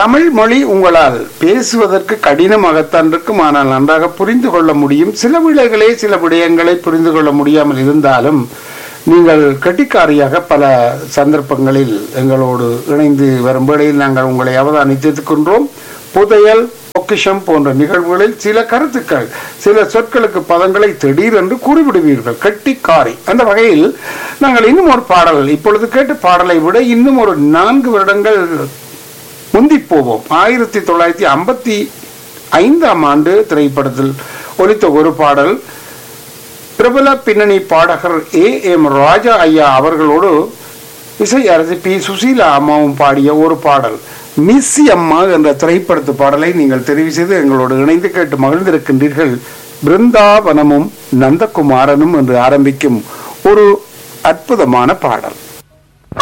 தமிழ் மொழி உங்களால் பேசுவதற்கு கடினமாகத்தான் இருக்கும் ஆனால் நன்றாக புரிந்து கொள்ள முடியும் சில விடைகளே சில விடயங்களை புரிந்து கொள்ள முடியாமல் இருந்தாலும் நீங்கள் கெட்டிக்காரியாக பல சந்தர்ப்பங்களில் எங்களோடு இணைந்து வரும் வேளையில் நாங்கள் உங்களை அவதானித்திருக்கின்றோம் புதையல் பொக்கிஷம் போன்ற நிகழ்வுகளில் சில கருத்துக்கள் சில சொற்களுக்கு பதங்களை திடீரென்று கூறிவிடுவீர்கள் கெட்டிக்காரி அந்த வகையில் நாங்கள் இன்னும் ஒரு பாடல் இப்பொழுது கேட்ட பாடலை விட இன்னும் ஒரு நான்கு வருடங்கள் முந்தி போவோம் ஆயிரத்தி தொள்ளாயிரத்தி ஐம்பத்தி ஐந்தாம் ஆண்டு திரைப்படத்தில் ஒலித்த ஒரு பாடல் பிரபல பின்னணி பாடகர் ஏ எம் ராஜா ஐயா அவர்களோடு இசை அரசி பி சுசீலா அம்மாவும் பாடிய ஒரு பாடல் மிஸ்ஸி அம்மா என்ற திரைப்படத்து பாடலை நீங்கள் தெரிவு செய்து எங்களோடு இணைந்து கேட்டு மகிழ்ந்திருக்கின்றீர்கள் பிருந்தாவனமும் நந்தகுமாரனும் என்று ஆரம்பிக்கும் ஒரு அற்புதமான பாடல்